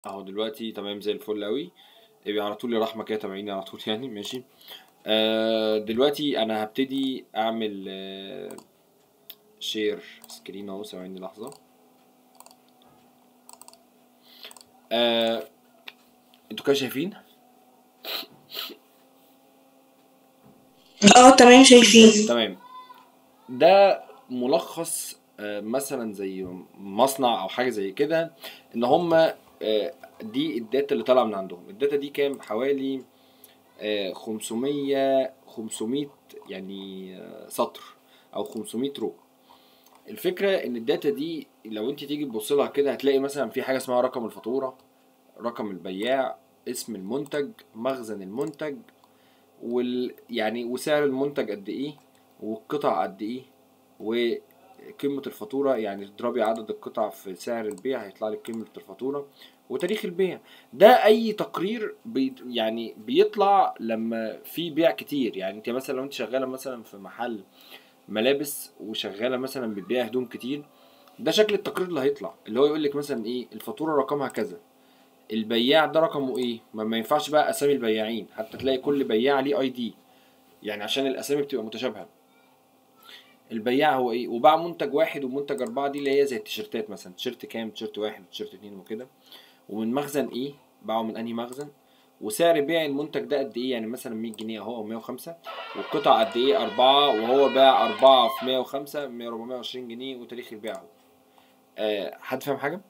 اهو دلوقتي تمام زي الفل قوي يبقى على طول يا رحمه كده تابعيني على طول يعني ماشي آه دلوقتي انا هبتدي اعمل آه شير سكرين اهو ثواني لحظه آه انتوا كده شايفين اه تمام شايفين تمام ده ملخص آه، مثلا زي مصنع او حاجه زي كده ان هم آه، دي الداتا اللي طالعه من عندهم الداتا دي كام حوالي آه، 500 500 يعني آه، سطر او 500 رو الفكره ان الداتا دي لو انت تيجي تبص لها كده هتلاقي مثلا في حاجه اسمها رقم الفاتوره رقم البياع اسم المنتج مخزن المنتج وال يعني وسعر المنتج قد ايه والقطع قد ايه وقيمة الفاتورة يعني تضربي عدد القطع في سعر البيع هيطلع لك قيمة الفاتورة وتاريخ البيع ده اي تقرير بي يعني بيطلع لما في بيع كتير يعني انت مثلا لو انت شغالة مثلا في محل ملابس وشغالة مثلا بتبيع هدوم كتير ده شكل التقرير اللي هيطلع اللي هو يقول لك مثلا ايه الفاتورة رقمها كذا البياع ده رقمه ايه ما, ما ينفعش بقى اسامي البياعين حتى تلاقي كل بياع ليه اي دي يعني عشان الاسامي بتبقى متشابهه البياع هو ايه وباع منتج واحد ومنتج اربعه دي اللي هي زي التيشيرتات مثلا تيشيرت كام تيشيرت واحد تيشيرت اتنين وكده ومن مخزن ايه باعه من انهي مخزن وسعر بيع المنتج ده قد ايه يعني مثلا 100 جنيه اهو او 105 والقطع قد ايه أربعة وهو باع أربعة في 105 100 420 جنيه وتاريخ البيع اهو آه حد فاهم حاجة؟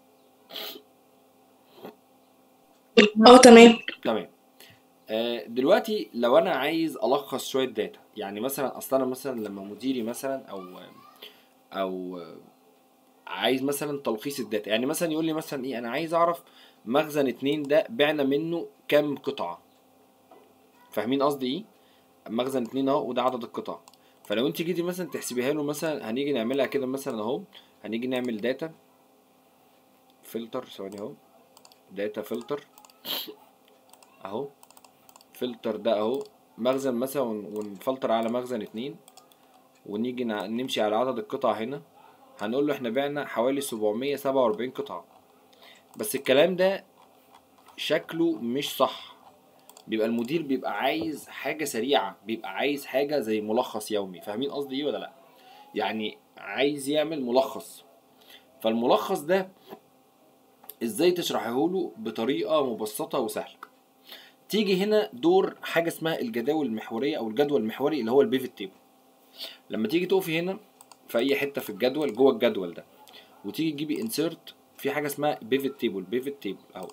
اه تمام تمام آه، دلوقتي لو انا عايز الخص شويه داتا يعني مثلا اصلا انا مثلا لما مديري مثلا او او عايز مثلا تلخيص الداتا يعني مثلا يقول لي مثلا ايه انا عايز اعرف مخزن اتنين ده بعنا منه كام قطعه فاهمين قصدي ايه مخزن اتنين اهو وده عدد القطع فلو انت جيتي مثلا تحسبيها له مثلا هنيجي نعملها كده مثلا اهو هنيجي نعمل داتا فلتر ثواني اهو داتا فلتر اهو فلتر ده اهو مخزن مثلا ون- ونفلتر على مخزن اتنين ونيجي نع- نمشي على عدد القطع هنا هنقول له احنا بعنا حوالي 747 قطعة بس الكلام ده شكله مش صح بيبقى المدير بيبقى عايز حاجة سريعة بيبقى عايز حاجة زي ملخص يومي فاهمين قصدي ايه ولا لا يعني عايز يعمل ملخص فالملخص ده ازاي تشرحه له بطريقة مبسطة وسهلة تيجي هنا دور حاجه اسمها الجداول المحوريه او الجدول المحوري اللي هو البيفت تيبل لما تيجي تقفي هنا في اي حته في الجدول جوه الجدول ده وتيجي تجيبي انسيرت في حاجه اسمها بيفت تيبل بيفت تيبل اهو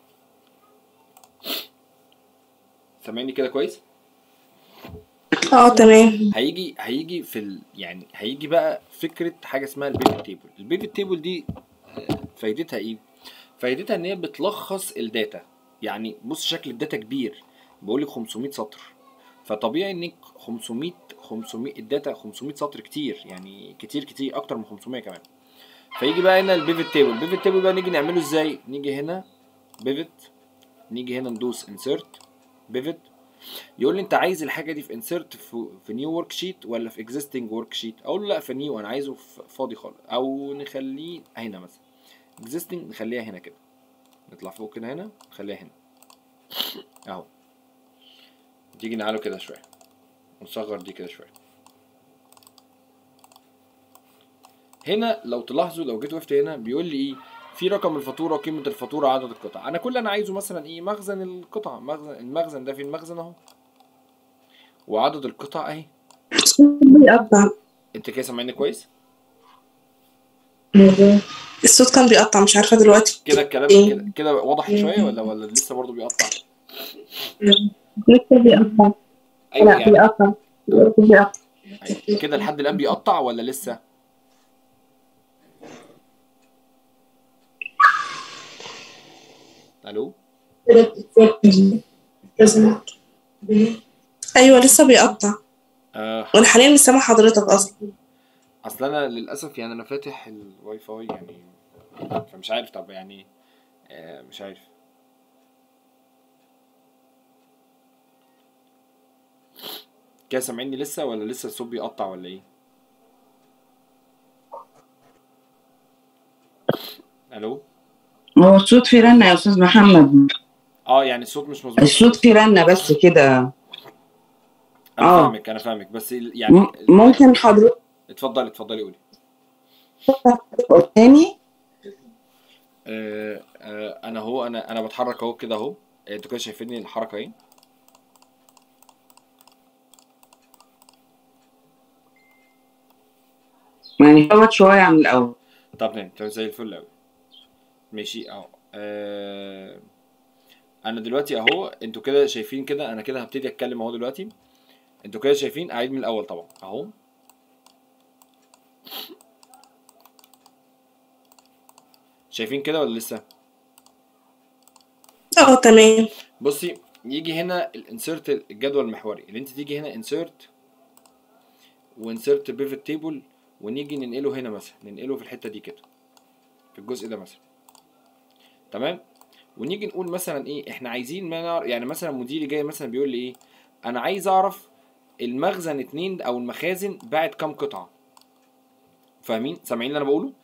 سامعني كده كويس اه تمام هيجي هيجي في ال... يعني هيجي بقى فكره حاجه اسمها البيفت تيبل البيفت تيبل دي آه، فايدتها ايه فايدتها ان هي بتلخص الداتا يعني بص شكل الداتا كبير بيقول لك 500 سطر فطبيعي انك 500 500 الداتا 500 سطر كتير يعني كتير كتير اكتر من 500 كمان فيجي بقى هنا البيفت تيبل البيفت تيبل بقى نيجي نعمله ازاي نيجي هنا بيفت نيجي هنا ندوس انسيرت بيفت يقول لي انت عايز الحاجه دي في انسيرت في, في نيو ورك شيت ولا في اكزيستنج ورك شيت اقول له لا في نيو انا عايزه في فاضي خالص او نخليه هنا مثلا اكزيستنج نخليها هنا كده نطلع فوق كده هنا نخليها هنا اهو تيجي نعلو كده شويه ونصغر دي كده شويه هنا لو تلاحظوا لو جيت وقفت هنا بيقول لي ايه في رقم الفاتوره قيمه الفاتوره عدد القطع انا كل اللي انا عايزه مثلا ايه مخزن القطع مخزن المخزن ده في المخزن اهو وعدد القطع اهي بيقطع انت كده سامعني كويس الصوت كان بيقطع مش عارفة دلوقتي كده الكلام إيه؟ كده كده وضحت شويه ولا ولا لسه برضه بيقطع لسه بيقطع ايوه لا يعني بيقطع بيقطع أيوة. كده لحد الان بيقطع ولا لسه الو ايوه لسه بيقطع آه وانا حاليا مش سامع حضرتك اصلا اصل انا للاسف يعني انا فاتح الواي فاي يعني فمش عارف طب يعني آه مش عارف كده سامعني لسه ولا لسه الصوت بيقطع ولا ايه الو هو الصوت في رنة يا أستاذ محمد اه يعني الصوت مش مظبوط الصوت في رنة بس كده انا آه. فاهمك انا فاهمك بس ال- يعني م- ممكن حضرتك اتفضلي اتفضلي قولي تاني آه آه انا اهو انا انا بتحرك اهو كده اهو انتوا كده شايفيني الحركه اهي يعني فوت شوية عن الأول طب تمام تمام زي الفل قوي ماشي اهو آه انا دلوقتي اهو انتوا كده شايفين كده انا كده هبتدي اتكلم اهو دلوقتي انتوا كده شايفين اعيد من الاول طبعا اهو شايفين كده ولا لسه اه تمام بصي يجي هنا الانسيرت الجدول المحوري اللي انت تيجي هنا انسيرت وانسيرت بيفت تيبل ونيجي ننقله هنا مثلا ننقله في الحته دي كده في الجزء ده مثلا تمام ونيجي نقول مثلا ايه احنا عايزين ما نعرف يعني مثلا مديري جاي مثلا بيقول لي ايه انا عايز اعرف المخزن اتنين او المخازن باعت كام قطعه فاهمين سامعين اللي انا بقوله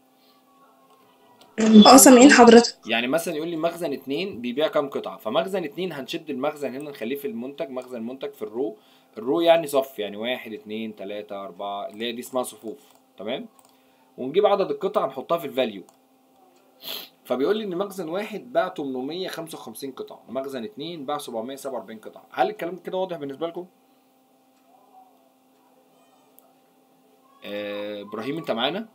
اه سامعين حضرتك يعني مثلا يقول لي مخزن اتنين بيبيع كام قطعة فمخزن اتنين هنشد المخزن هنا نخليه في المنتج مخزن منتج في الرو الرو يعني صف يعني واحد اتنين تلاتة أربعة اللي هي دي اسمها صفوف تمام ونجيب عدد القطع نحطها في الفاليو فبيقول لي ان مخزن واحد باع 855 قطعة مخزن اتنين باع 747 قطعة هل الكلام كده واضح بالنسبة لكم؟ آه، ابراهيم انت معانا؟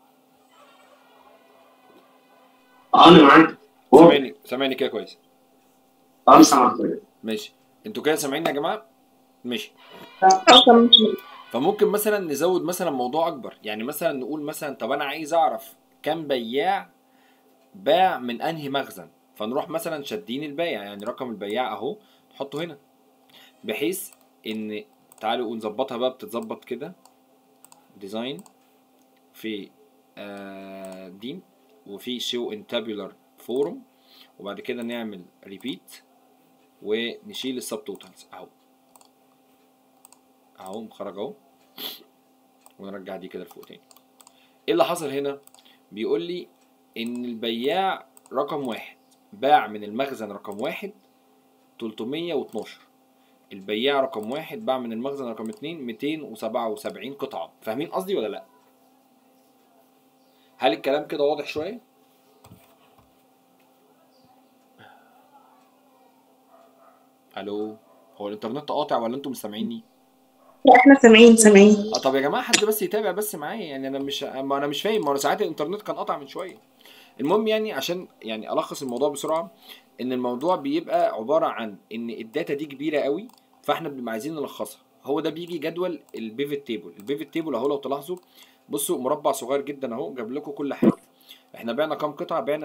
اه انا معاك هو سامعني سامعني كده كويس اه سامعك كويس. ماشي انتوا كده سامعيني يا جماعة؟ ماشي اه تمام فممكن مثلا نزود مثلا موضوع اكبر يعني مثلا نقول مثلا طب انا عايز اعرف كم بياع باع من انهي مخزن فنروح مثلا شادين البايع يعني رقم البياع اهو نحطه هنا بحيث ان تعالوا ونظبطها بقى بتتظبط كده ديزاين في آه دي وفي شو ان تابولار فورم وبعد كده نعمل ريبيت ونشيل السب توتالز اهو اهو مخرج اهو ونرجع دي كده لفوق تاني ايه اللي حصل هنا بيقول لي ان البياع رقم واحد باع من المخزن رقم واحد 312 البياع رقم واحد باع من المخزن رقم اتنين 277 قطعة فاهمين قصدي ولا لا هل الكلام كده واضح شوية الو هو الانترنت قاطع ولا انتم مش سامعيني لا احنا سامعين سامعين اه طب يا جماعه حد بس يتابع بس معايا يعني انا مش ما انا مش فاهم ما انا ساعات الانترنت كان قطع من شويه المهم يعني عشان يعني الخص الموضوع بسرعه ان الموضوع بيبقى عباره عن ان الداتا دي كبيره قوي فاحنا بنبقى عايزين نلخصها هو ده بيجي جدول البيفت تيبل البيفت تيبل اهو لو تلاحظوا بصوا مربع صغير جدا اهو جاب لكم كل حاجه احنا بعنا كام قطعه بعنا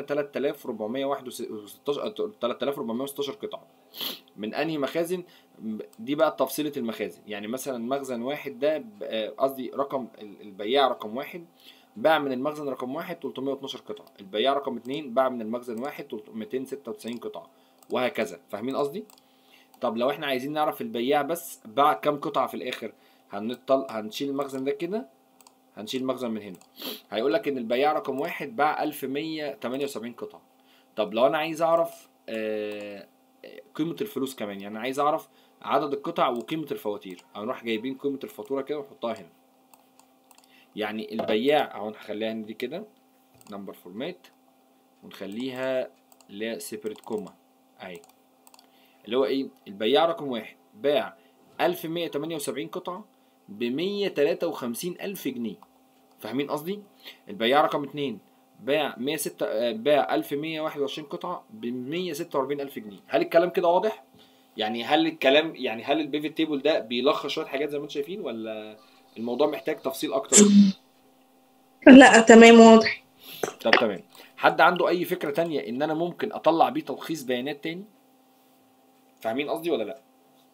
3416 3416 قطعه من انهي مخازن دي بقى تفصيلة المخازن يعني مثلا مخزن واحد ده ب- آه، قصدي رقم ال- البياع رقم واحد باع من المخزن رقم واحد 312 قطعة البياع رقم اتنين باع من المخزن واحد 296 قطعة وهكذا فاهمين قصدي؟ طب لو احنا عايزين نعرف البياع بس باع كام قطعة في الآخر هنطل هنشيل المخزن ده كده هنشيل المخزن من هنا هيقول لك ان البياع رقم واحد باع 1178 قطعة طب لو انا عايز اعرف آه، آه، قيمة الفلوس كمان يعني عايز اعرف عدد القطع وقيمة الفواتير هنروح جايبين قيمة الفاتورة كده ونحطها هنا يعني البياع اهو هنخليها هنا دي كده نمبر فورمات ونخليها لا سيبريت كوما اهي اللي هو ايه البياع رقم واحد باع 1178 قطعة ب 153 ألف جنيه فاهمين قصدي؟ البياع رقم اتنين باع 106 آه، باع 1121 قطعة ب 146 ألف جنيه هل الكلام كده واضح؟ يعني هل الكلام يعني هل البيفت تيبل ده بيلخص شويه حاجات زي ما انتم شايفين ولا الموضوع محتاج تفصيل اكتر لا تمام واضح طب تمام حد عنده اي فكره تانية ان انا ممكن اطلع بيه تلخيص بيانات تاني فاهمين قصدي ولا لا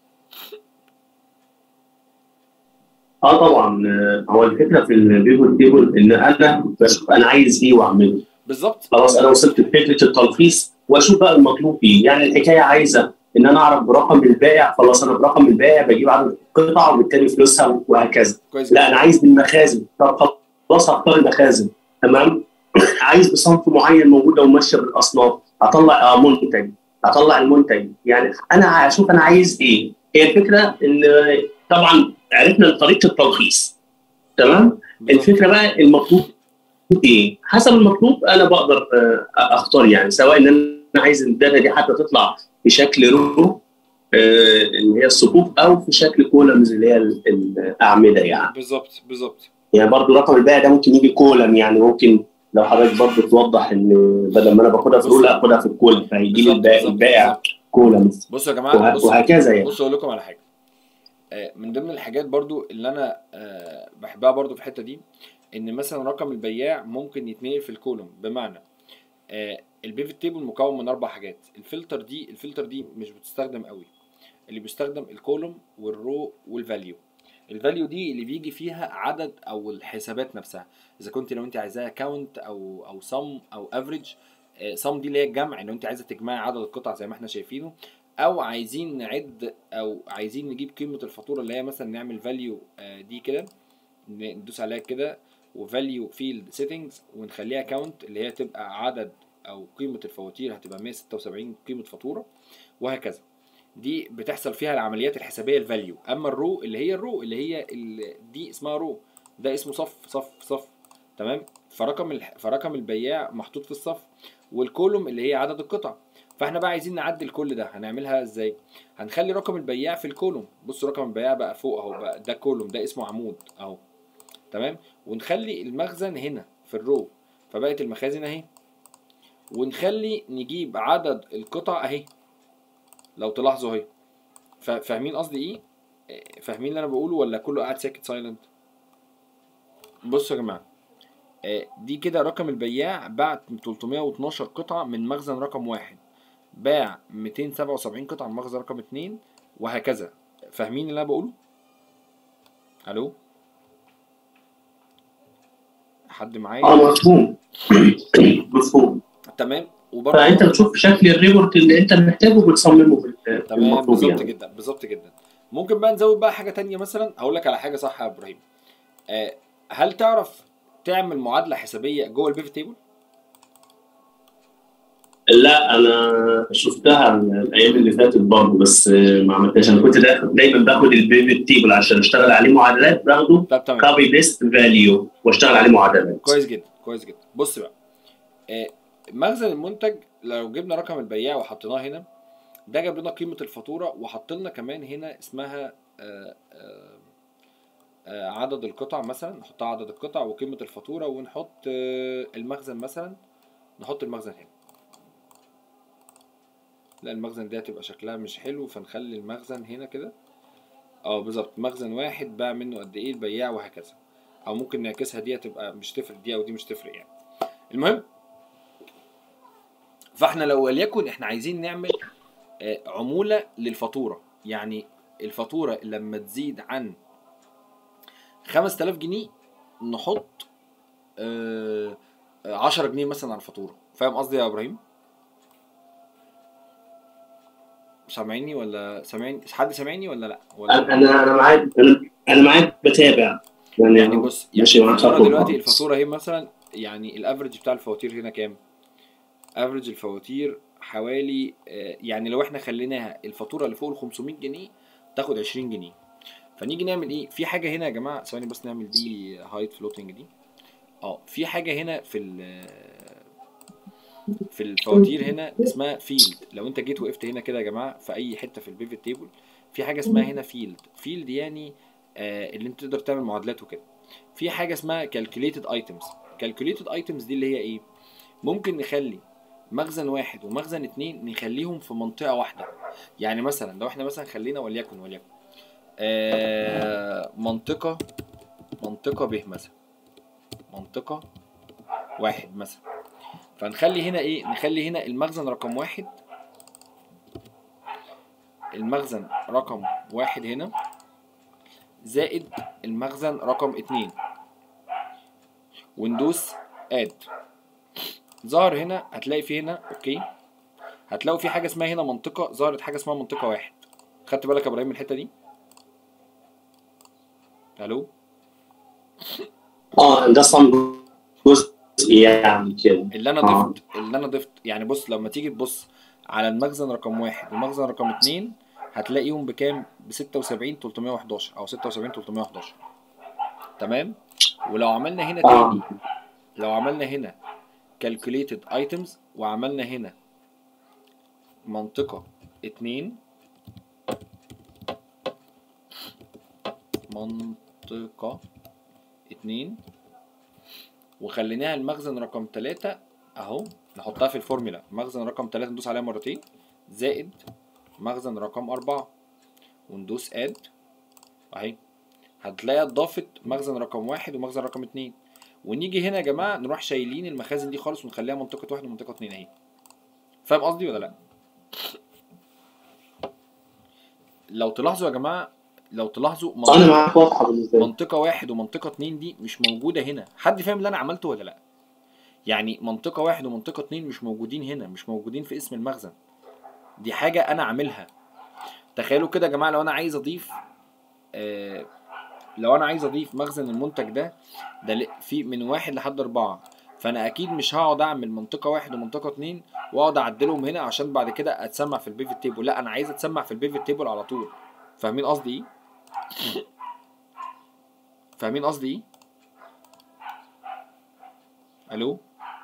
اه طبعا آه، هو الفكره في البيفوت تيبل ان انا بشوف انا عايز ايه واعمله بالظبط خلاص انا وصلت لفكره التلخيص واشوف بقى المطلوب فيه يعني الحكايه عايزه ان انا اعرف برقم البائع خلاص انا برقم البائع بجيب عدد القطع وبالتالي فلوسها وهكذا كويس لا جدا انا عايز بالمخازن طب خلاص هختار المخازن تمام عايز بصنف معين موجوده وماشيه بالاصناف اطلع اه منتج اطلع المنتج يعني انا اشوف انا عايز ايه هي الفكره ان طبعا عرفنا طريقه التلخيص تمام الفكره بقى المطلوب ايه حسب المطلوب انا بقدر آه، اختار يعني سواء ان انا عايز الداتا دي حتى تطلع في شكل رو آه، اللي هي الصفوف او في شكل كولمز اللي هي ال- الاعمده يعني بالظبط بالظبط يعني برضو رقم البائع ده ممكن يجي كولم يعني ممكن لو حضرتك برضو توضح ان بدل ما انا باخدها في رو لا اخدها في الكولم فهيجي لي بالظبط، البائع, بالظبط، البائع بالظبط. كولم بصوا يا جماعه بصوا وهكذا يعني بصوا اقول لكم على حاجه آه، من ضمن الحاجات برضو اللي انا آه، بحبها برضو في الحته دي ان مثلا رقم البياع ممكن يتنقل في الكولوم بمعنى البيفت تيبل مكون من اربع حاجات الفلتر دي الفلتر دي مش بتستخدم قوي اللي بيستخدم الكولوم والرو والفاليو الفاليو دي اللي بيجي فيها عدد او الحسابات نفسها اذا كنت لو انت عايزاها كاونت او او سم او افريج سم دي اللي هي الجمع لو انت عايزه تجمعي عدد القطع زي ما احنا شايفينه او عايزين نعد او عايزين نجيب قيمه الفاتوره اللي هي مثلا نعمل فاليو دي كده ندوس عليها كده وفاليو فيلد سيتنجز ونخليها كاونت اللي هي تبقى عدد او قيمه الفواتير هتبقى 176 قيمه فاتوره وهكذا دي بتحصل فيها العمليات الحسابيه الفاليو اما الرو اللي هي الرو اللي هي ال- دي اسمها رو ده اسمه صف صف صف تمام فرقم الح- فرقم البياع محطوط في الصف والكولوم اللي هي عدد القطع فاحنا بقى عايزين نعدل كل ده هنعملها ازاي هنخلي رقم البياع في الكولوم بصوا رقم البياع بقى فوق اهو بقى ده كولوم ده اسمه عمود اهو تمام ونخلي المخزن هنا في الرو فبقت المخازن اهي ونخلي نجيب عدد القطع اهي لو تلاحظوا اهي فا- فاهمين قصدي ايه إيه، فاهمين اللي انا بقوله ولا كله قاعد ساكت سايلنت بصوا يا جماعه آه، دي كده رقم البياع باع 312 قطعة من مخزن رقم واحد باع 277 قطعة من مخزن رقم اتنين وهكذا فاهمين اللي انا بقوله؟ الو؟ حد معايا؟ اه مفهوم مفهوم تمام وبرضه فانت بتشوف شكل الريبورت اللي انت محتاجه وبتصممه في في تمام المطلوب بالظبط يعني جدا بالظبط جدا ممكن بقى نزود بقى حاجه تانية مثلا هقول لك على حاجه صح يا ابراهيم آه هل تعرف تعمل معادله حسابيه جوه البيفت تيبل لا انا شفتها الايام اللي فاتت برضه بس ما عملتهاش انا كنت دا- دايما باخد البيفت تيبل عشان اشتغل عليه معادلات باخده طب تمام كوبي بيست فاليو واشتغل عليه معادلات كويس جدا كويس جدا بص بقى آه مخزن المنتج لو جبنا رقم البياع وحطيناه هنا ده جاب لنا قيمه الفاتوره وحط لنا كمان هنا اسمها آه آه آه عدد القطع مثلا نحط عدد القطع وقيمه الفاتوره ونحط آه المخزن مثلا نحط المخزن هنا لا المخزن دي هتبقى شكلها مش حلو فنخلي المخزن هنا كده اه بالظبط مخزن واحد باع منه قد ايه البياع وهكذا او ممكن نعكسها دي هتبقى مش تفرق دي او دي مش تفرق يعني المهم فاحنا لو وليكن احنا عايزين نعمل آه، عمولة للفاتورة يعني الفاتورة لما تزيد عن 5000 جنيه نحط آه، آه، 10 جنيه مثلا على الفاتورة فاهم قصدي يا ابراهيم؟ سامعيني ولا سامعين حد سامعني ولا لا؟ ولا انا انا أنا معاك انا انا معاك بتابع يعني, يعني بص يعني ماشي معاك الفاتوره خطوة. دلوقتي الفاتوره اهي مثلا يعني الافرج بتاع الفواتير هنا كام؟ افرج الفواتير حوالي آه، يعني لو احنا خليناها الفاتوره اللي فوق ال 500 جنيه تاخد 20 جنيه فنيجي نعمل ايه؟ في حاجه هنا يا جماعه ثواني بس نعمل دي هايت فلوتنج دي اه في حاجه هنا في ال في الفواتير هنا اسمها فيلد لو انت جيت وقفت هنا كده يا جماعه في اي حته في البيفت تيبل في حاجه اسمها هنا فيلد فيلد يعني آه اللي انت تقدر تعمل معادلات وكده في حاجه اسمها calculated items calculated items دي اللي هي ايه ممكن نخلي مخزن واحد ومخزن اتنين نخليهم في منطقه واحده يعني مثلا لو احنا مثلا خلينا وليكن وليكن آه منطقه منطقه ب مثلا منطقه واحد مثلا فنخلي هنا ايه نخلي هنا المخزن رقم واحد المخزن رقم واحد هنا زائد المخزن رقم اتنين وندوس اد ظهر هنا هتلاقي في هنا اوكي هتلاقوا في حاجه اسمها هنا منطقه ظهرت حاجه اسمها منطقه واحد خدت بالك يا ابراهيم من الحته دي الو اه ده صم جزء يعني كده اللي انا آه. ضفت اللي انا ضفت يعني بص لما تيجي تبص على المخزن رقم واحد والمخزن رقم اتنين هتلاقيهم بكام؟ ب 76 311 او 76 311 تمام؟ ولو عملنا هنا آه. تاني لو عملنا هنا calculated items وعملنا هنا منطقة اتنين منطقة اتنين وخليناها المخزن رقم تلاتة اهو نحطها في الفورمولا مخزن رقم تلاتة ندوس عليها مرتين زائد مخزن رقم أربعة وندوس اد اهي هتلاقي اتضافت مخزن رقم واحد ومخزن رقم اتنين ونيجي هنا يا جماعة نروح شايلين المخازن دي خالص ونخليها منطقة واحد ومنطقة اتنين اهي فاهم قصدي ولا لأ؟ لو تلاحظوا يا جماعة لو تلاحظوا انا منطقة, معاك واضحه بالنسبه لي منطقة واحد ومنطقة اتنين دي مش موجودة هنا حد فاهم اللي أنا عملته ولا لأ؟ يعني منطقة واحد ومنطقة اتنين مش موجودين هنا مش موجودين في اسم المخزن دي حاجة أنا عاملها تخيلوا كده يا جماعة لو أنا عايز أضيف آه لو أنا عايز أضيف مخزن المنتج ده ده ل- في من واحد لحد أربعة فأنا أكيد مش هقعد أعمل منطقة واحد ومنطقة اتنين وأقعد أعدلهم هنا عشان بعد كده أتسمع في البيفت تيبل لا أنا عايز أتسمع في البيفت تيبل على طول فاهمين قصدي إيه؟ فاهمين قصدي إيه؟ ألو؟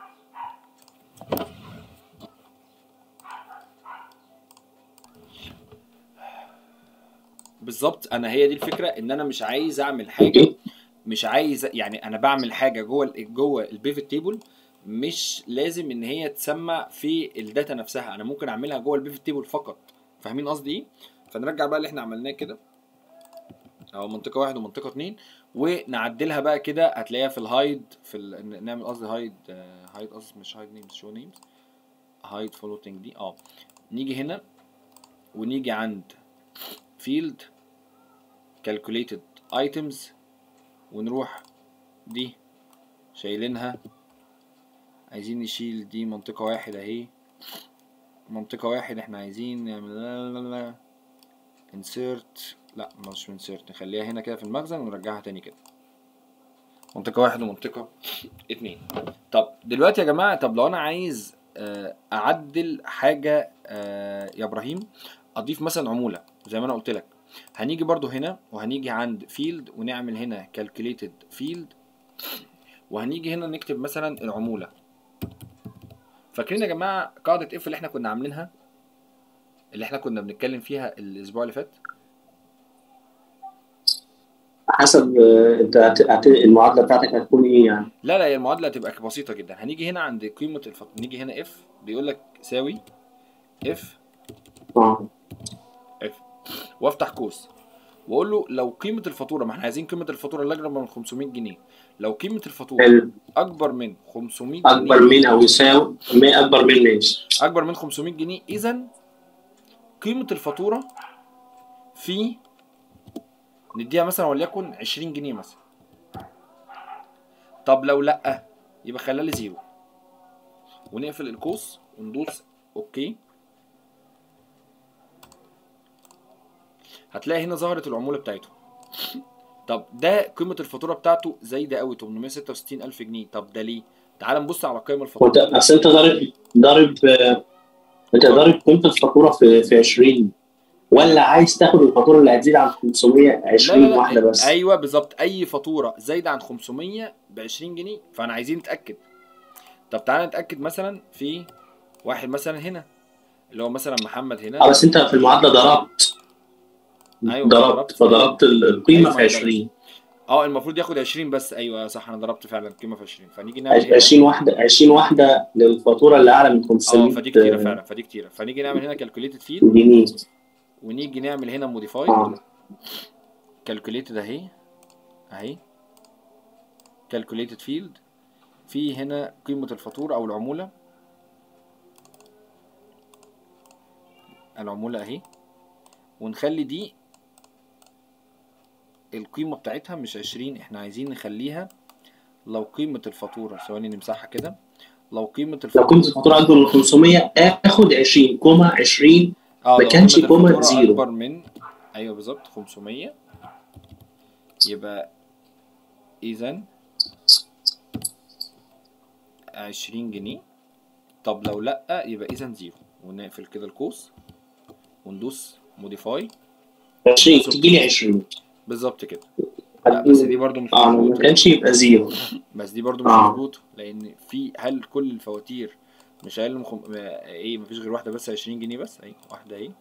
بالظبط انا هي دي الفكره ان انا مش عايز اعمل حاجه مش عايز يعني انا بعمل حاجه جوه ال- جوه البيفت تيبل مش لازم ان هي تسمع في الداتا نفسها انا ممكن اعملها جوه البيفت تيبل فقط فاهمين قصدي ايه فنرجع بقى اللي احنا عملناه كده او منطقه واحد ومنطقه اتنين ونعدلها بقى كده هتلاقيها في الهايد في ال... نعمل قصدي هايد هايد قصدي مش هايد نيمز شو نيمز هايد فلوتنج دي اه نيجي هنا ونيجي عند field calculated items ونروح دي شايلينها عايزين نشيل دي منطقة واحد اهي منطقة واحد احنا عايزين نعمل لا لا لا insert لا مش insert نخليها هنا كده في المخزن ونرجعها تاني كده منطقة واحد ومنطقة اتنين طب دلوقتي يا جماعة طب لو انا عايز آه، اعدل حاجة آه، يا ابراهيم اضيف مثلا عمولة زي ما انا قلت لك هنيجي برضو هنا وهنيجي عند فيلد ونعمل هنا calculated field وهنيجي هنا نكتب مثلا العمولة فاكرين يا جماعة قاعدة اف اللي احنا كنا عاملينها اللي احنا كنا بنتكلم فيها الاسبوع اللي فات حسب آه، انت هت- هت- المعادله بتاعتك هتكون ايه يعني لا لا هي المعادلة هتبقى بسيطة جدا هنيجي هنا عند قيمة الفط... نيجي هنا اف بيقول لك ساوي اف اه اف وافتح قوس واقول له لو قيمة الفاتورة ما احنا عايزين قيمة الفاتورة اللي اكبر من 500 جنيه لو قيمة الفاتورة حلو. اكبر من 500 اكبر جنيه من او يساوي ما اكبر من ماشي اكبر من 500 جنيه اذا قيمة الفاتورة في نديها مثلا وليكن 20 جنيه مثلا طب لو لا يبقى خليها لي زيرو ونقفل القوس وندوس اوكي هتلاقي هنا ظهرت العمولة بتاعته طب ده قيمة الفاتورة بتاعته زايدة قوي 866 ألف جنيه طب ده ليه؟ تعال نبص على قيم وانت الفاتورة اصل انت ضارب ضارب آه، انت ضارب قيمه الفاتوره في في 20 ولا عايز تاخد الفاتوره اللي هتزيد عن 520 واحده بس ايوه بالظبط اي فاتوره زايده عن 500 ب 20 جنيه فانا عايزين نتاكد طب تعالى نتاكد مثلا في واحد مثلا هنا اللي هو مثلا محمد هنا اه بس انت في المعادله ضربت أيوة، ضربت ضربت. فضربت ال- القيمه أيوة، في ما 20 اه المفروض ياخد 20 بس ايوه صح انا ضربت فعلا قيمه في 20 فنيجي نعمل هنا 20 واحده 20 واحده للفاتوره اللي اعلى من اه 500 فدي كتيره فعلا فدي كتيره فنيجي نعمل هنا كالكوليتد فيلد جنيه ونيجي نعمل هنا موديفايد اه كالكوليتد اهي اهي كالكوليتد فيلد في هنا قيمة الفاتورة أو العمولة العمولة أهي ونخلي دي القيمة بتاعتها مش عشرين احنا عايزين نخليها لو قيمة الفاتورة ثواني نمسحها كده لو قيمة لو الفاتورة كنت الفاتوره اكبر من 500 اخد 20 كوما 20 اه ما لو كانش قيمة كوما الفاتورة زيرو. أكبر من أيوه بالظبط 500 يبقى إذا عشرين جنيه طب لو لأ يبقى إذا زيرو ونقفل كده القوس وندوس موديفاي 20 تجي لي 20 بالظبط كده لا بس دي برضو مش اه ما مظبوطة كانش يبقى زيرو بس دي برضو مش آه. مظبوطة لأن في هل كل الفواتير مش أقل من خم... ما- إيه مفيش غير واحدة بس عشرين جنيه بس أهي واحدة أهي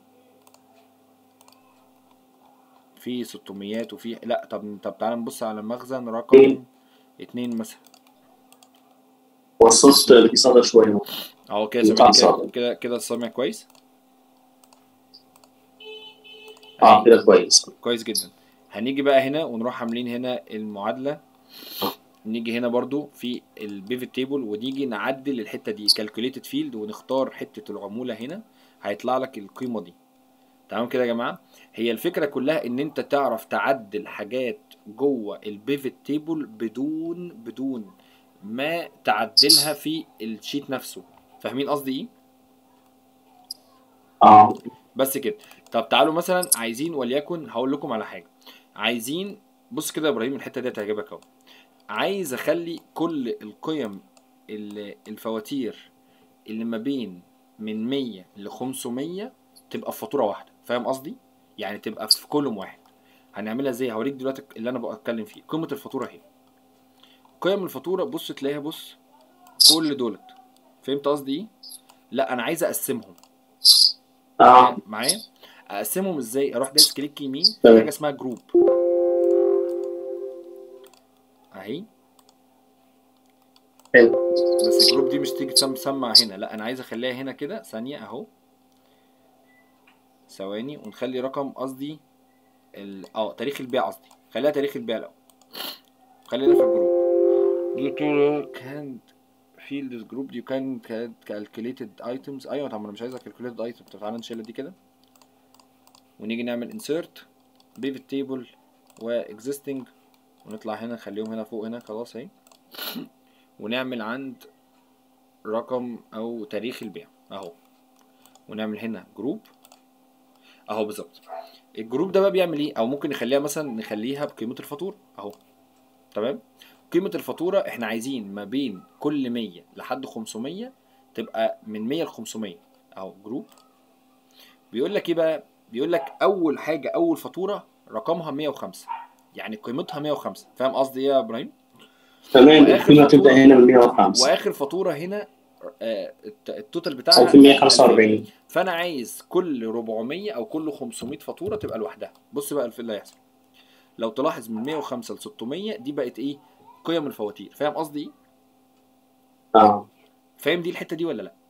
في ستميات وفي لا طب طب تعالى نبص على مخزن رقم اتنين مثلا وصلت الاصابه شويه اهو كده بتاع سامعني كده صعب. كده كده السامع كويس اه كده كويس كويس جدا هنيجي بقى هنا ونروح عاملين هنا المعادله نيجي هنا برضو في البيفت تيبل ونيجي نعدل الحته دي كالكوليتد فيلد ونختار حته العموله هنا هيطلع لك القيمه دي تمام كده يا جماعه هي الفكره كلها ان انت تعرف تعدل حاجات جوه البيفت تيبل بدون بدون ما تعدلها في الشيت نفسه فاهمين قصدي ايه اه بس كده طب تعالوا مثلا عايزين وليكن هقول لكم على حاجه عايزين بص كده يا ابراهيم الحته دي هتعجبك اهو عايز اخلي كل القيم ال- الفواتير اللي ما بين من 100 ل 500 تبقى في فاتوره واحده فاهم قصدي يعني تبقى في كولوم واحد هنعملها ازاي هوريك دلوقتي اللي انا بتكلم فيه قيمه الفاتوره اهي قيم الفاتوره بص تلاقيها بص كل دولت فهمت قصدي ايه لا انا عايز اقسمهم اه معايا اقسمهم ازاي اروح دايس كليك يمين في تمام. حاجه اسمها جروب اهي حلو بس الجروب دي مش تيجي تسم- تسمع هنا لا انا عايز اخليها هنا كده ثانيه اهو ثواني ونخلي رقم قصدي ال- اه تاريخ البيع قصدي خليها تاريخ البيع الاول خلينا في الجروب due to can't feel this group you can cal- calculated items ايوه طب ما انا مش عايزها calculated items طب تعالى نشيلها دي كده ونيجي نعمل insert pivot table و existing ونطلع هنا نخليهم هنا فوق هنا خلاص اهي ونعمل عند رقم او تاريخ البيع اهو ونعمل هنا جروب اهو بالظبط الجروب ده بقى بيعمل ايه او ممكن نخليها مثلا نخليها بقيمه الفاتوره اهو تمام قيمه الفاتوره احنا عايزين ما بين كل 100 لحد 500 تبقى من 100 ل 500 اهو جروب بيقول لك ايه بقى بيقول لك اول حاجه اول فاتوره رقمها 105 يعني قيمتها 105 فاهم قصدي ايه يا ابراهيم تمام وآخر القيمه فاتورة- تبدا هنا من 105 واخر فاتوره هنا آه، الت- التوتال بتاعها 1145 فانا عايز كل 400 او كل 500 فاتوره تبقى لوحدها بص بقى اللي هيحصل لو تلاحظ من 105 ل 600 دي بقت ايه قيم الفواتير فاهم قصدي ايه اه فاهم دي الحته دي ولا لا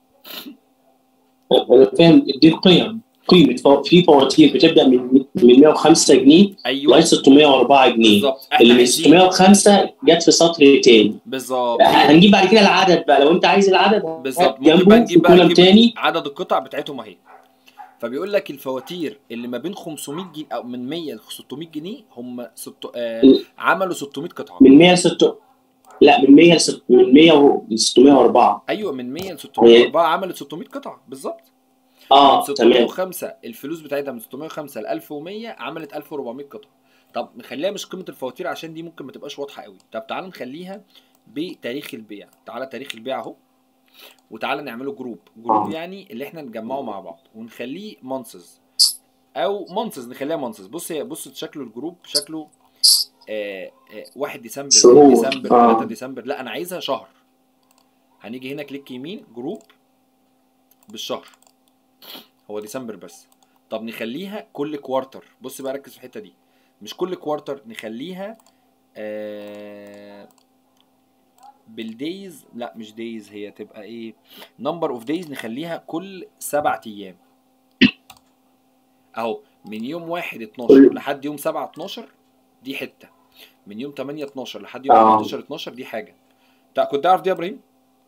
انا فاهم دي القيم قيمه فو- في فواتير بتبدا من من 105 جنيه ايوه لغايه 604 جنيه بالظبط احنا اللي من عايزين 605 جت في سطر تاني بالظبط هنجيب بعد كده العدد بقى لو انت عايز العدد بالظبط هات ممكن بقى جنبه في نجيب بقى كولم نجيب تاني عدد القطع بتاعتهم اهي فبيقول لك الفواتير اللي ما بين 500 جنيه او من 100 ل 600 جنيه هم ست... آه عملوا 600 قطعه من 100 ل 6 لا من 100 ل 6 من 100 ل 604 ايوه من 100 ل 604 عملت 600 قطعه بالظبط اه من تمام 605 الفلوس بتاعتها من 605 ل 1100 عملت 1400 قطعه طب نخليها مش قيمه الفواتير عشان دي ممكن ما تبقاش واضحه قوي طب تعال نخليها بتاريخ البيع تعالى تاريخ البيع اهو وتعالى نعمله جروب جروب آه. يعني اللي احنا نجمعه مع بعض ونخليه مانسز او مانسز نخليها مانسز بص هي بص شكله الجروب شكله آه آه 1 ديسمبر شهور. 2 ديسمبر آه. 3 ديسمبر لا انا عايزها شهر هنيجي هنا كليك يمين جروب بالشهر هو ديسمبر بس طب نخليها كل كوارتر بص بقى ركز في الحته دي مش كل كوارتر نخليها آه بالدايز لا مش دايز هي تبقى ايه نمبر اوف دايز نخليها كل سبعة ايام اهو من يوم واحد 12 كل- لحد يوم 7 12 دي حته من يوم 8 12 لحد يوم آه. 14 12 دي حاجه تع- كنت تعرف دي يا ابراهيم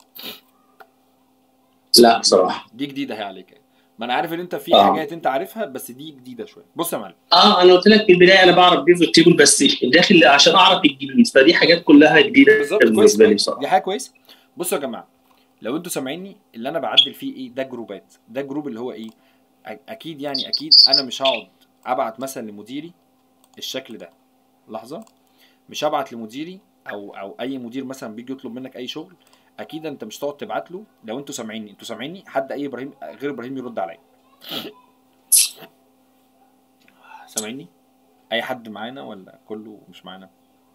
لا بصراحه دي جديده هي عليك يعني. ما انا عارف ان انت في آه. حاجات انت عارفها بس دي جديده شويه بص يا معلم اه انا قلت لك في البدايه انا بعرف بيفوت تيبل بس داخل عشان اعرف الجديد فدي حاجات كلها جديده بالظبط كويس بالنسبه لي كويس. بصراحه دي حاجه كويسه بصوا يا جماعه لو انتوا سامعيني اللي انا بعدل فيه ايه ده جروبات ده جروب اللي هو ايه أ- اكيد يعني اكيد انا مش هقعد ابعت مثلا لمديري الشكل ده لحظه مش هبعت لمديري او او اي مدير مثلا بيجي يطلب منك اي شغل اكيد انت مش تقعد تبعت له لو انتوا سامعيني انتوا سامعيني حد اي ابراهيم غير ابراهيم يرد عليا سامعيني اي حد معانا ولا كله مش معانا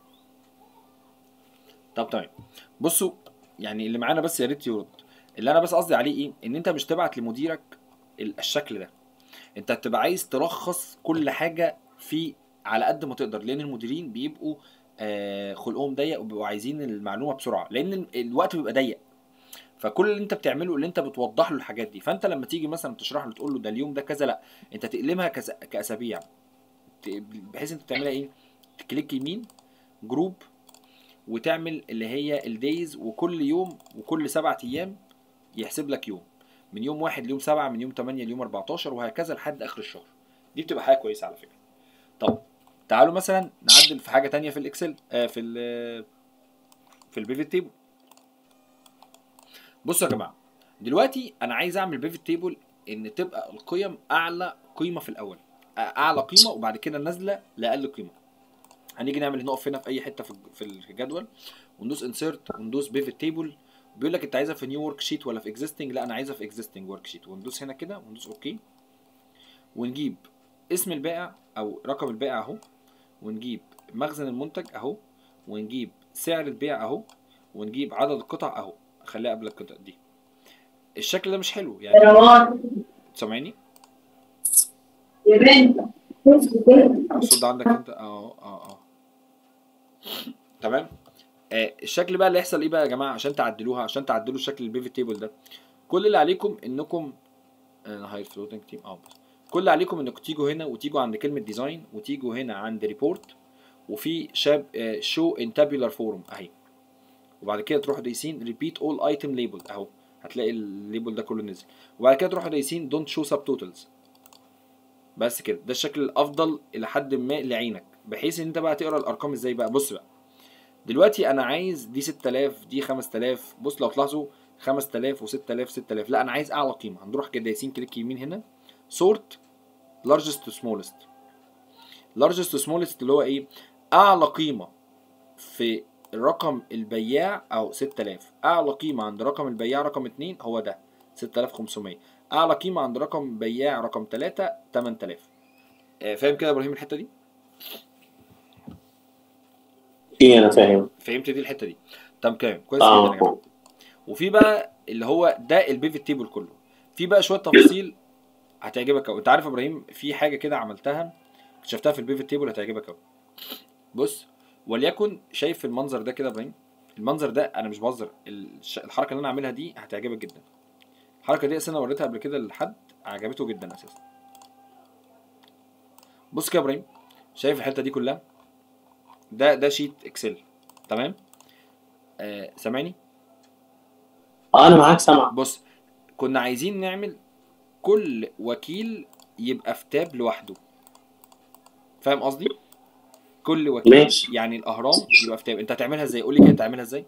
طب تمام بصوا يعني اللي معانا بس يا ريت يرد اللي انا بس قصدي عليه ايه ان انت مش تبعت لمديرك ال- الشكل ده انت هتبقى عايز تلخص كل حاجه في على قد ما تقدر لان المديرين بيبقوا آه، خلقهم ضيق وبيبقوا عايزين المعلومه بسرعه لان ال- الوقت بيبقى ضيق فكل اللي انت بتعمله اللي انت بتوضح له الحاجات دي فانت لما تيجي مثلا تشرح له تقول له ده اليوم ده كذا لا انت تقلمها كز- كاسابيع ت- بحيث انت تعملها ايه تكليك يمين جروب وتعمل اللي هي الدايز وكل يوم وكل سبعة ايام يحسب لك يوم من يوم واحد ليوم سبعة من يوم 8 ليوم 14 وهكذا لحد اخر الشهر دي بتبقى حاجه كويسه على فكره طب تعالوا مثلا نعدل في حاجه تانية في الاكسل آه في ال في البيفت تيبل بصوا يا جماعه دلوقتي انا عايز اعمل بيفت تيبل ان تبقى القيم اعلى قيمه في الاول آه، اعلى قيمه وبعد كده نازله لاقل قيمه هنيجي نعمل نقف هنا في اي حته في الج- في الجدول وندوس انسيرت وندوس بيفت تيبل بيقول لك انت عايزها في نيو ورك شيت ولا في اكزيستنج لا انا عايزها في اكزيستنج ورك شيت وندوس هنا كده وندوس اوكي ونجيب اسم البائع او رقم البائع اهو ونجيب مخزن المنتج اهو ونجيب سعر البيع اهو ونجيب عدد القطع اهو خليها قبل القطع دي الشكل ده مش حلو يعني سامعيني يا بنت الصوت ده عندك انت اه اه اه تمام آه الشكل بقى اللي يحصل ايه بقى يا جماعه عشان تعدلوها عشان تعدلوا شكل البيفت تيبل ده كل اللي عليكم انكم انا هايد فلوتنج تيم اه بس. كل اللي عليكم انكم تيجوا هنا وتيجوا عند كلمه ديزاين وتيجوا هنا عند ريبورت وفي شاب شو ان تابيولار فورم اهي وبعد كده تروحوا دايسين ريبيت اول ايتم ليبل اهو هتلاقي الليبل ده كله نزل وبعد كده تروحوا دايسين دونت شو سب توتالز بس كده ده الشكل الافضل الى حد ما لعينك بحيث ان انت بقى تقرا الارقام ازاي بقى بص بقى دلوقتي انا عايز دي 6000 دي 5000 بص لو تلاحظوا 5000 و6000 6000 لا انا عايز اعلى قيمه هنروح كده دايسين كليك يمين هنا سورت largest to smallest largest to smallest اللي هو ايه اعلى قيمه في رقم البياع او 6000 اعلى قيمه عند رقم البياع رقم 2 هو ده 6500 اعلى قيمه عند رقم بياع رقم 3 8000 آه، فاهم كده يا ابراهيم الحته دي ايه انا فاهم فهمت دي الحته دي طب كام كويس جدا يا جماعه اه وفي بقى اللي هو ده البيفت تيبل كله في بقى شويه تفاصيل هتعجبك قوي انت عارف يا ابراهيم في حاجه كده عملتها اكتشفتها في البيفت تيبل هتعجبك قوي بص وليكن شايف المنظر ده كده يا ابراهيم المنظر ده انا مش بهزر الش- الحركه اللي انا عاملها دي هتعجبك جدا الحركه دي اساسا انا وريتها قبل كده لحد عجبته جدا اساسا بص كده يا ابراهيم شايف الحته دي كلها ده ده شيت اكسل تمام آه سامعني آه، انا معاك سامع بص كنا عايزين نعمل كل وكيل يبقى في تاب لوحده فاهم قصدي كل وكيل ماشي. يعني الاهرام يبقى في تاب انت هتعملها ازاي قول لي كده تعملها ازاي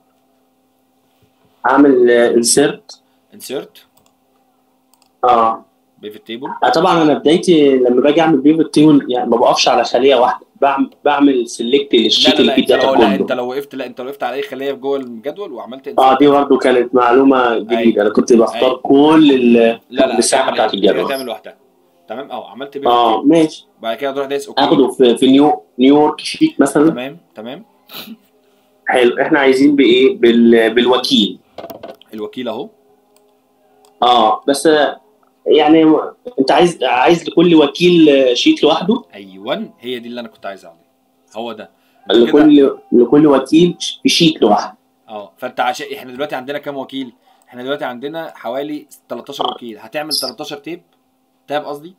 اعمل انسيرت انسيرت اه بيفت تيبل آه، طبعا انا بدايتي لما باجي اعمل بيفت تيبل يعني ما بقفش على خليه واحده بعمل بعمل سيلكت لا للشيت لا اللي لا فيه انت لو الداتا لا انت كله لو وقفت لا انت لو وقفت على اي خليه في جوه الجدول وعملت اه انسيرت دي برضه كانت معلومه جديده انا كنت بختار أيوة. كل ال لا لا المساحه هتعمل بتاعت ايه؟ كده الجدول هتعمل لوحدها تمام اه عملت بيفت اه تيبل ماشي بعد كده تروح دايس اوكي اخده في, في نيو نيويورك شيت مثلا تمام تمام حلو احنا عايزين بايه بال... بالوكيل الوكيل اهو اه بس آه، يعني انت عايز عايز لكل وكيل آه، شيت لوحده ايوه هي دي اللي انا كنت عايز اعملها هو ده انت كده لكل لكل وكيل في شيت لوحده اه فانت عشان احنا دلوقتي عندنا كام وكيل؟ احنا دلوقتي عندنا حوالي 13 وكيل هتعمل 13 تيب تاب قصدي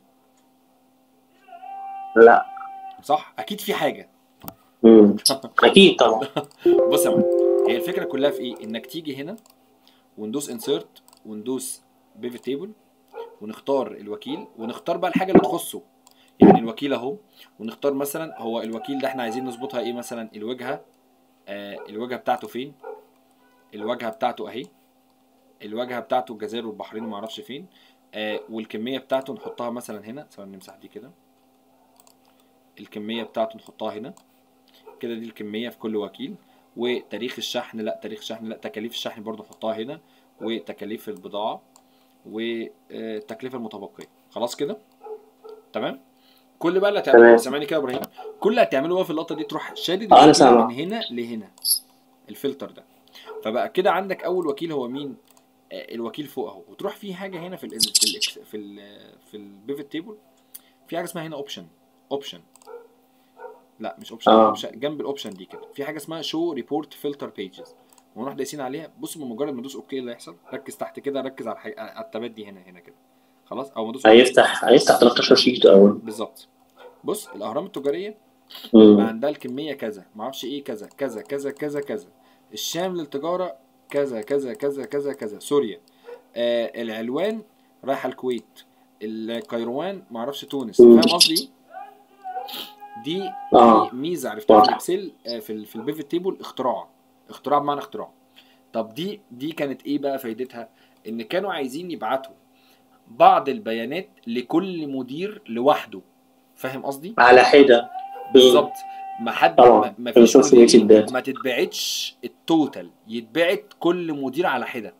لا صح اكيد في حاجه مم. اكيد طبعا بص يا معلم هي الفكره كلها في ايه انك تيجي هنا وندوس انسيرت وندوس بيفت تيبل ونختار الوكيل ونختار بقى الحاجه اللي تخصه يعني الوكيل اهو ونختار مثلا هو الوكيل ده احنا عايزين نظبطها ايه مثلا الواجهه آه الواجهه بتاعته فين الواجهه بتاعته اهي الواجهه بتاعته الجزائر والبحرين ما اعرفش فين آه والكميه بتاعته نحطها مثلا هنا ثواني نمسح دي كده الكميه بتاعته نحطها هنا كده دي الكميه في كل وكيل وتاريخ الشحن لا تاريخ الشحن لا تكاليف الشحن برضو حطها هنا وتكاليف البضاعه والتكلفه المتبقيه خلاص كده تمام كل بقى اللي هتعمله تمام. سامعني كده يا ابراهيم كل اللي هتعمله بقى في اللقطه دي تروح شادد آه، أنا الوكيل سامع. من هنا لهنا الفلتر ده فبقى كده عندك اول وكيل هو مين آه، الوكيل فوق اهو وتروح في حاجه هنا في ال في ال في ال في البيفت تيبل في حاجه اسمها هنا اوبشن اوبشن لا مش اوبشن آه. اوبشن جنب الاوبشن دي كده في حاجه اسمها شو ريبورت فلتر بيجز ونروح دايسين عليها بص بمجرد ما ادوس اوكي إيه اللي هيحصل ركز تحت كده ركز على الحي... على التابات دي هنا هنا كده خلاص او ما ادوس هيفتح هيفتح 13 شيت اول بالظبط بص الاهرام التجاريه بقى مم. عندها الكميه كذا ما اعرفش ايه كذا كذا كذا كذا كذا الشام للتجاره كذا كذا كذا كذا كذا سوريا آه العلوان رايحه الكويت الكيروان ما اعرفش تونس مم. فاهم قصدي دي آه. دي ميزه عرفتها في واضح. الاكسل آه في ال في البيفت تيبل اختراع اختراع بمعنى اختراع طب دي دي كانت ايه بقى فايدتها ان كانوا عايزين يبعتوا بعض البيانات لكل مدير لوحده فاهم قصدي على حده بالظبط ما حد طبعا. ما- ما فيش الريسورس مدير related data. ما تتبعتش التوتال يتبعت كل مدير على حده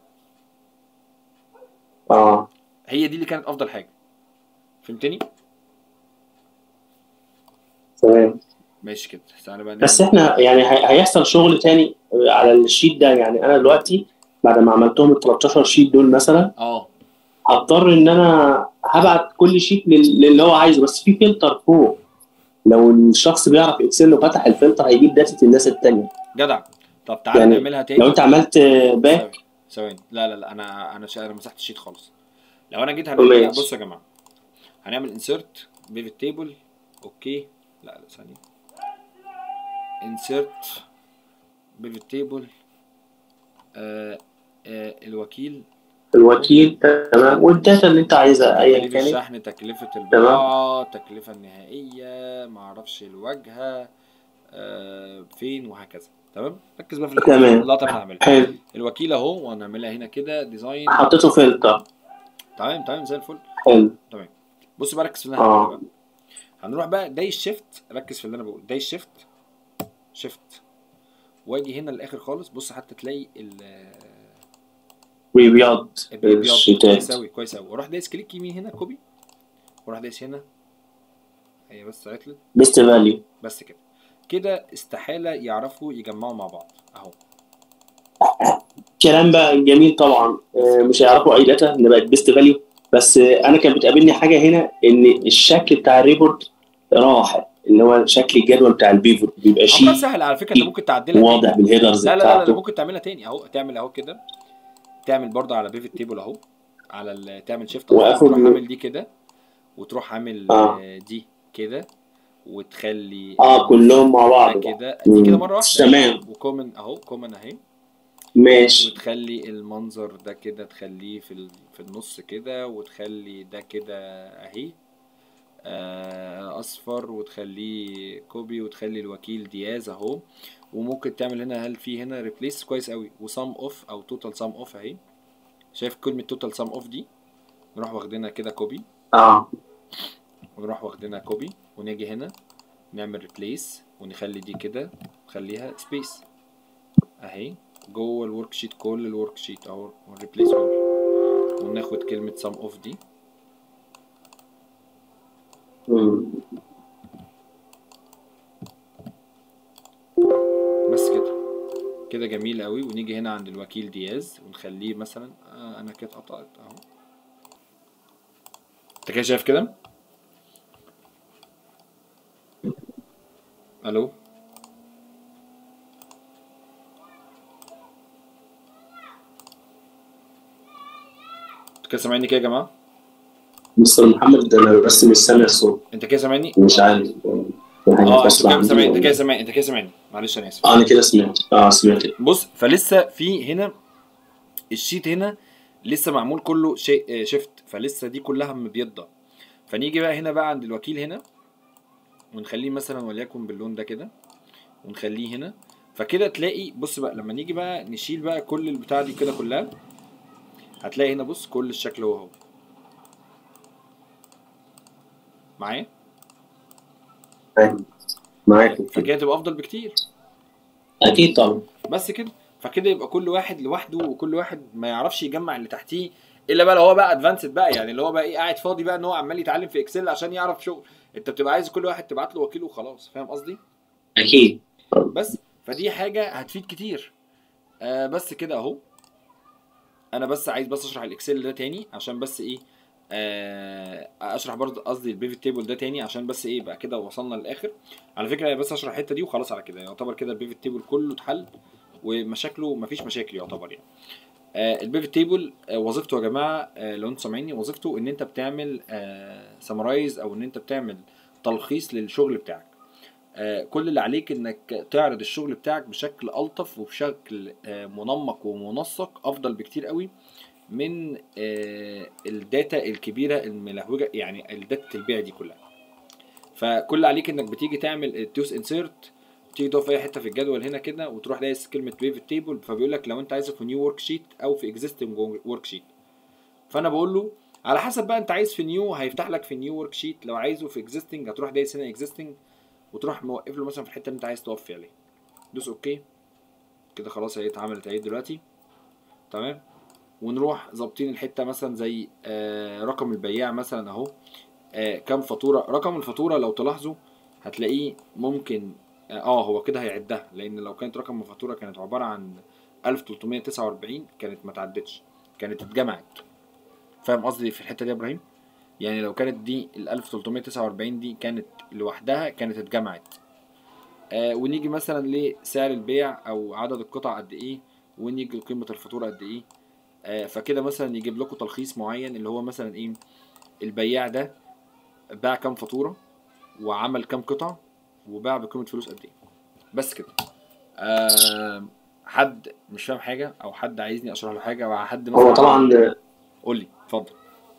اه هي دي اللي كانت افضل حاجه فهمتني تمام ماشي كده تعالى بقى بس نعمل- احنا يعني هي- هيحصل شغل تاني على الشيت ده يعني انا دلوقتي بعد ما عملتهم ال 13 شيت دول مثلا اه هضطر ان انا هبعت كل شيت لل- للي هو عايزه بس في فلتر فوق لو الشخص بيعرف اكسل وفتح الفلتر هيجيب داتا الناس التانية جدع طب تعالى يعني نعملها تاني لو انت عملت باك ثواني ثواني لا لا لا انا انا شا... انا مسحت الشيت خالص لو انا جيت هنعمل ماشي. بصوا يا جماعه هنعمل انسيرت بيفت تيبل اوكي لا لا ثانيه انسيرت بيفت تيبل آه آه الوكيل الوكيل تمام والداتا اللي انت عايزها ايا تكلفة كانت الشحن تكلفة البضاعة التكلفة النهائية معرفش الواجهة آه فين وهكذا تمام ركز بقى في اللي- تمام. اللقطة اللي هنعملها حلو الوكيل اهو وهنعملها هنا كده ديزاين حطيته فلتر تمام تمام زي الفل حلو بص بقى ركز في اللي انا آه. هعمله بقى هنروح بقى داي شيفت ركز في اللي انا بقول داي شيفت شيفت واجي هنا للاخر خالص بص حتى تلاقي ال بيبيض البيبيض كويس الشيتات اوي كويس اوي واروح دايس كليك يمين هنا كوبي واروح دايس هنا هي بس عطلت بيست فاليو بس كده كده استحالة يعرفوا يجمعوا مع بعض اهو كلام بقى جميل طبعا آه، مش هيعرفوا اي داتا ان بقت بيست فاليو بس آه، انا كان بتقابلني حاجه هنا ان الشكل بتاع الريبورت راح اللي هو شكل الجدول بتاع البيفوت بيبقى امرها شيء سهل على فكرة انت ممكن تعدلها واضح تاني. بالهيدرز لا لا لا, لا بتاعته ممكن تعملها تاني اهو تعمل اهو كده تعمل برضه على بيفت تيبل اهو على ال- تعمل شيفت وآخد تروح من- عامل دي كده وتروح عامل آه. آه، دي كده وتخلي اه كلهم مع ده بعض بقى. كده دي كده مم. مره واحده تمام. وكومن اهو كومن اهي ماشي وتخلي المنظر ده كده تخليه في ال- في النص كده وتخلي ده كده اهي آه، اصفر وتخليه كوبي وتخلي الوكيل دياز اهو وممكن تعمل هنا هل في هنا ريبليس كويس قوي وسام اوف او توتال سام اوف اهي شايف كلمه توتال سام اوف دي نروح واخدينها كده كوبي اه ونروح واخدينها كوبي ونيجي هنا نعمل ريبليس ونخلي دي كده نخليها سبيس اهي جوه الورك شيت كل الورك شيت اهو ونريبليس وناخد كلمة سم اوف دي مم. بس كده كده جميل قوي ونيجي هنا عند الوكيل دياز ونخليه مثلا آه انا كده قطعت اهو انت كده شايف كده الو انت كده سامعني كده يا جماعه مستر محمد انا بس مش سامع الصوت انت كده سامعني مش عارف في حاجة اه انت فاصلة كده عندي سامعني انت ولا- كده سامعني انت كده سامعني معلش انا اسف اه انا كده سمعت اه سمعت بص فلسه في هنا الشيت هنا لسه معمول كله شيء شيفت فلسه دي كلها مبيضة فنيجي بقى هنا بقى عند الوكيل هنا ونخليه مثلا وليكن باللون ده كده ونخليه هنا فكده تلاقي بص بقى لما نيجي بقى نشيل بقى كل البتاع دي كده كلها هتلاقي هنا بص كل الشكل هو هو معايا فاهم معاك فكده تبقى افضل بكتير اكيد طبعا بس كده فكده يبقى كل واحد لوحده وكل واحد ما يعرفش يجمع اللي تحتيه الا بقى لو هو بقى ادفانسد بقى يعني اللي هو بقى ايه قاعد فاضي بقى ان هو عمال يتعلم في اكسل عشان يعرف شغل انت بتبقى عايز كل واحد تبعت له وكيل وخلاص فاهم قصدي اكيد بس فدي حاجه هتفيد كتير آه بس كده اهو انا بس عايز بس اشرح الاكسل ده تاني عشان بس ايه آه اشرح برضه قصدي البيفت تيبل ده تاني عشان بس ايه بقى كده وصلنا للاخر على فكره بس اشرح الحته دي وخلاص على كده يعتبر كده البيفت تيبل كله اتحل ومشاكله مفيش مشاكل يعتبر يعني آه البيفت تيبل آه وظيفته يا جماعه آه لو انتوا سامعيني وظيفته ان انت بتعمل آه سمرايز او ان انت بتعمل تلخيص للشغل بتاعك آه كل اللي عليك انك تعرض الشغل بتاعك بشكل الطف وبشكل آه منمق ومنسق افضل بكتير قوي من آه الداتا الكبيره الملهوجه يعني الداتا البيع دي كلها فكل اللي عليك انك بتيجي تعمل التوس انسيرت تيجي تقف في اي حته في الجدول هنا كده وتروح دايس كلمه بيفت تيبل فبيقول لك لو انت عايزه في نيو ورك شيت او في اكزيستنج ورك شيت فانا بقول له على حسب بقى انت عايز في نيو هيفتح لك في نيو ورك شيت لو عايزه في اكزيستنج هتروح دايس هنا اكزيستنج وتروح موقف له مثلا في الحته اللي انت عايز تقف فيها عليها دوس اوكي كده خلاص هي اتعملت اهي دلوقتي تمام ونروح ظابطين الحته مثلا زي آه رقم البياع مثلا اهو آه كام فاتوره رقم الفاتوره لو تلاحظوا هتلاقيه ممكن اه هو كده هيعدها لان لو كانت رقم الفاتوره كانت عباره عن 1349 كانت ما تعدتش كانت اتجمعت فاهم قصدي في الحته دي يا ابراهيم يعني لو كانت دي ال 1349 دي كانت لوحدها كانت اتجمعت آه ونيجي مثلا لسعر البيع او عدد القطع قد ايه ونيجي لقيمه الفاتوره قد ايه آه فكده مثلا يجيب لكم تلخيص معين اللي هو مثلا ايه البياع ده باع كام فاتوره وعمل كام قطعه وباع بقيمه فلوس قد ايه بس كده آه حد مش فاهم حاجه او حد عايزني اشرح له حاجه او حد هو طبعا قول لي اتفضل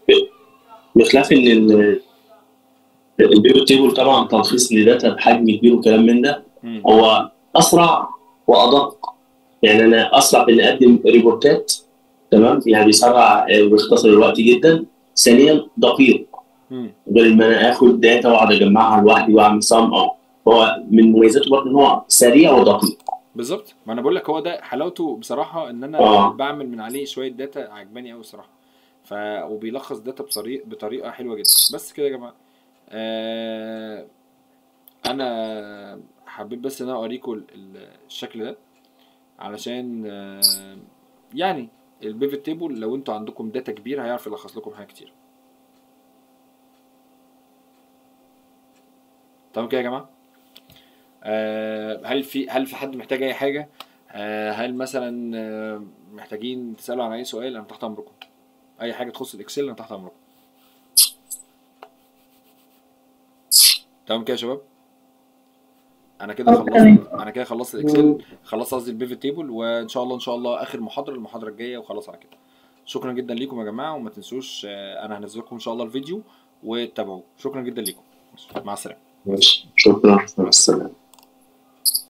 بخلاف ان ال- البيبل تيبل طبعا تلخيص لداتا بحجم كبير وكلام من ده مم. هو اسرع وادق يعني انا اسرع في اني اقدم ريبورتات تمام يعني بيسرع آه، وبيختصر الوقت جدا ثانيا دقيق مم. غير ما انا اخد داتا واقعد اجمعها لوحدي واعمل سام او هو من مميزاته برضه ان هو سريع ودقيق بالظبط ما انا بقول لك هو ده حلاوته بصراحه ان انا آه. بعمل من عليه شويه داتا عجباني قوي الصراحه ف وبيلخص داتا بطريقه بطريقه حلوه جدا بس كده يا جماعه آه... انا حبيت بس ان انا اوريكم ال- ال- الشكل ده علشان آه... يعني البيفت تيبل لو انتوا عندكم داتا كبير هيعرف يلخص لكم حاجات كتير تمام كده يا جماعه آه، هل في هل في حد محتاج اي حاجه آه، هل مثلا آه، محتاجين تسالوا عن اي سؤال انا تحت امركم اي حاجه تخص الاكسل انا تحت امركم تمام كده يا شباب انا كده آه، خلصت تمام. انا كده خلصت الاكسل خلصت قصدي البيفت تيبل وان شاء الله ان شاء الله اخر محاضره المحاضره الجايه وخلاص على كده شكرا جدا ليكم يا جماعه وما تنسوش آه، انا هنزل لكم ان شاء الله الفيديو وتابعوه شكرا جدا ليكم مع السلامه ماشي شكرا مع السلامه